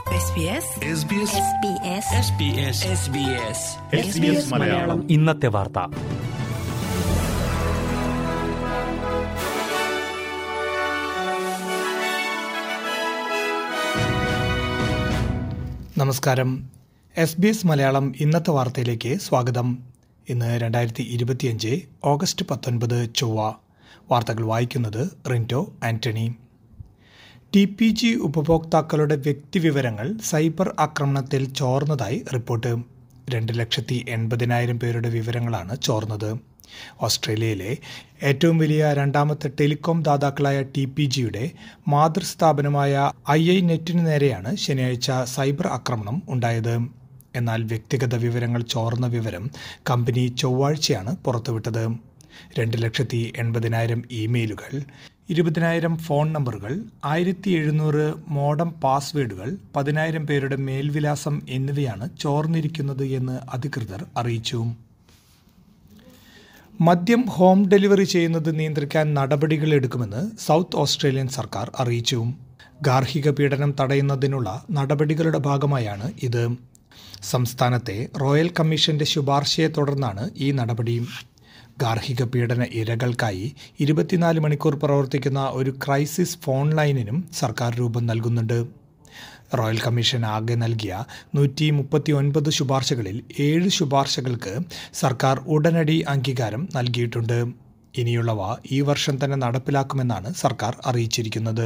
മലയാളം ഇന്നത്തെ വാർത്ത നമസ്കാരം എസ് ബി എസ് മലയാളം ഇന്നത്തെ വാർത്തയിലേക്ക് സ്വാഗതം ഇന്ന് രണ്ടായിരത്തി ഇരുപത്തിയഞ്ച് ഓഗസ്റ്റ് പത്തൊൻപത് ചൊവ്വ വാർത്തകൾ വായിക്കുന്നത് Rinto Antony T P G ഉപഭോക്താക്കളുടെ വ്യക്തിവിവരങ്ങൾ സൈബർ ആക്രമണത്തിൽ ചോർന്നതായി റിപ്പോർട്ട് രണ്ട് ലക്ഷത്തി എൺപതിനായിരം പേരുടെ വിവരങ്ങളാണ് ചോർന്നത് ഓസ്ട്രേലിയയിലെ ഏറ്റവും വലിയ രണ്ടാമത്തെ ടെലികോം ദാതാക്കളായ ടി പി ജിയുടെ മാതൃസ്ഥാപനമായ ഐ ഐ നെറ്റിനു നേരെയാണ് ശനിയാഴ്ച സൈബർ ആക്രമണം ഉണ്ടായത് എന്നാൽ വ്യക്തിഗത വിവരങ്ങൾ ചോർന്ന വിവരം കമ്പനി ചൊവ്വാഴ്ചയാണ് പുറത്തുവിട്ടത് രണ്ട് ലക്ഷത്തി എൺപതിനായിരം ഇമെയിലുകൾ ഇരുപതിനായിരം ഫോൺ നമ്പറുകൾ ആയിരത്തി എഴുന്നൂറ് മോഡം പാസ്വേഡുകൾ പതിനായിരം പേരുടെ മേൽവിലാസം എന്നിവയാണ് ചോർന്നിരിക്കുന്നത് എന്ന് അധികൃതർ അറിയിച്ചു മദ്യം ഹോം ഡെലിവറി ചെയ്യുന്നത് നിയന്ത്രിക്കാൻ നടപടികൾ എടുക്കുമെന്ന് സൗത്ത് ഓസ്ട്രേലിയൻ സർക്കാർ അറിയിച്ചു ഗാർഹിക പീഡനം തടയുന്നതിനുള്ള നടപടികളുടെ ഭാഗമായാണ് ഇത് സംസ്ഥാനത്തെ റോയൽ കമ്മീഷന്റെ ശുപാർശയെ തുടർന്നാണ് ഈ നടപടി ഗാർഹിക പീഡന ഇരകൾക്കായി ഇരുപത്തിനാല് മണിക്കൂർ പ്രവർത്തിക്കുന്ന ഒരു ക്രൈസിസ് ഫോൺ ലൈനിനും സർക്കാർ രൂപം നൽകുന്നുണ്ട് റോയൽ കമ്മീഷൻ ആകെ നൽകിയ നൂറ്റി മുപ്പത്തി ഒൻപത് ശുപാർശകളിൽ ഏഴ് ശുപാർശകൾക്ക് സർക്കാർ ഉടനടി അംഗീകാരം നൽകിയിട്ടുണ്ട് ഇനിയുള്ളവ ഈ വർഷം തന്നെ നടപ്പിലാക്കുമെന്നാണ് സർക്കാർ അറിയിച്ചിരിക്കുന്നത്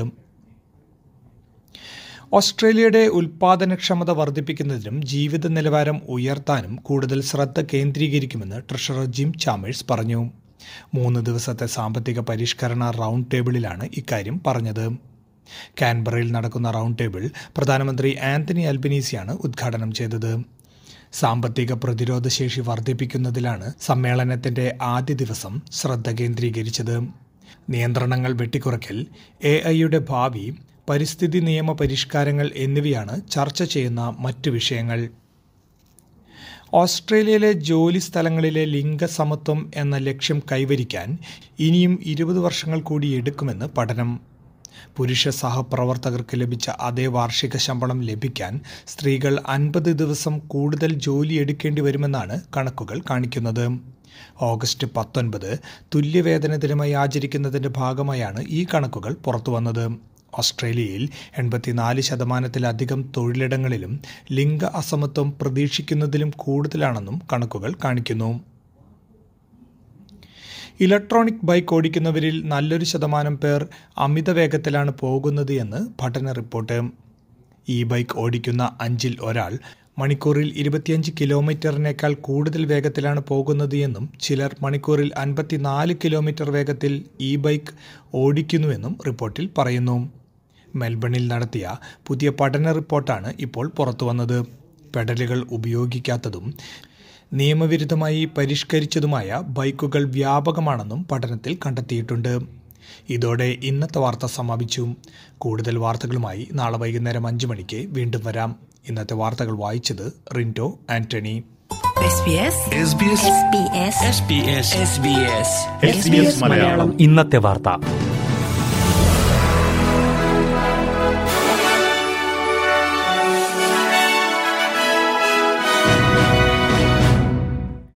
ഓസ്ട്രേലിയയുടെ ഉൽപാദനക്ഷമത വർദ്ധിപ്പിക്കുന്നതിനും ജീവിത നിലവാരം ഉയർത്താനും കൂടുതൽ ശ്രദ്ധ കേന്ദ്രീകരിക്കുമെന്ന് ട്രഷറർ ജിം ചാമേഴ്സ് പറഞ്ഞു മൂന്ന് ദിവസത്തെ സാമ്പത്തിക പരിഷ്കരണ റൗണ്ട് ടേബിളിലാണ് ഇക്കാര്യം പറഞ്ഞത് കാൻബറയിൽ നടക്കുന്ന റൗണ്ട് ടേബിൾ പ്രധാനമന്ത്രി ആന്റണി അൽബനീസിയാണ് ഉദ്ഘാടനം ചെയ്തത് സാമ്പത്തിക പ്രതിരോധ ശേഷി വർദ്ധിപ്പിക്കുന്നതിലാണ് സമ്മേളനത്തിന്റെ ആദ്യ ദിവസം ശ്രദ്ധ കേന്ദ്രീകരിച്ചത് നിയന്ത്രണങ്ങൾ വെട്ടിക്കുറയ്ക്കൽ എ ഐയുടെ ഭാവി പരിസ്ഥിതി നിയമ പരിഷ്കാരങ്ങൾ എന്നിവയാണ് ചർച്ച ചെയ്യുന്ന മറ്റു വിഷയങ്ങൾ ഓസ്ട്രേലിയയിലെ ജോലി സ്ഥലങ്ങളിലെ ലിംഗസമത്വം എന്ന ലക്ഷ്യം കൈവരിക്കാൻ ഇനിയും ഇരുപത് വർഷങ്ങൾ കൂടി എടുക്കുമെന്ന് പഠനം പുരുഷ സഹപ്രവർത്തകർക്ക് ലഭിച്ച അതേ വാർഷിക ശമ്പളം ലഭിക്കാൻ സ്ത്രീകൾ അൻപത് ദിവസം കൂടുതൽ ജോലി എടുക്കേണ്ടി വരുമെന്നാണ് കണക്കുകൾ കാണിക്കുന്നത് ഓഗസ്റ്റ് പത്തൊൻപത് തുല്യവേതന ദിനമായി ആചരിക്കുന്നതിന്റെ ഭാഗമായാണ് ഈ കണക്കുകൾ പുറത്തുവന്നത് ഓസ്ട്രേലിയയിൽ എൺപത്തിനാല് ശതമാനത്തിലധികം തൊഴിലിടങ്ങളിലും ലിംഗ അസമത്വം പ്രതീക്ഷിക്കുന്നതിലും കൂടുതലാണെന്നും കണക്കുകൾ കാണിക്കുന്നു ഇലക്ട്രോണിക് ബൈക്ക് ഓടിക്കുന്നവരിൽ നല്ലൊരു ശതമാനം പേർ അമിത വേഗത്തിലാണ് പോകുന്നത് എന്ന് പഠന റിപ്പോർട്ട് ഈ ബൈക്ക് ഓടിക്കുന്ന അഞ്ചിൽ ഒരാൾ മണിക്കൂറിൽ ഇരുപത്തിയഞ്ച് കിലോമീറ്ററിനേക്കാൾ കൂടുതൽ വേഗത്തിലാണ് പോകുന്നത് എന്നും ചിലർ മണിക്കൂറിൽ അൻപത്തിനാല് കിലോമീറ്റർ വേഗത്തിൽ ഈ ബൈക്ക് ഓടിക്കുന്നുവെന്നും റിപ്പോർട്ടിൽ പറയുന്നു മെൽബണിൽ നടത്തിയ പുതിയ പഠന റിപ്പോർട്ടാണ് ഇപ്പോൾ പുറത്തുവന്നത് പെഡലുകൾ ഉപയോഗിക്കാത്തതും നിയമവിരുദ്ധമായി പരിഷ്കരിച്ചതുമായ ബൈക്കുകൾ വ്യാപകമാണെന്നും പഠനത്തിൽ കണ്ടെത്തിയിട്ടുണ്ട് ഇതോടെ ഇന്നത്തെ വാർത്ത സമാപിച്ചു കൂടുതൽ വാർത്തകളുമായി നാളെ വൈകുന്നേരം അഞ്ചു മണിക്ക് വീണ്ടും വരാം ഇന്നത്തെ വാർത്തകൾ വായിച്ചത് റിൻറ്റോ ആന്റണി മലയാളം ഇന്നത്തെ വാർത്ത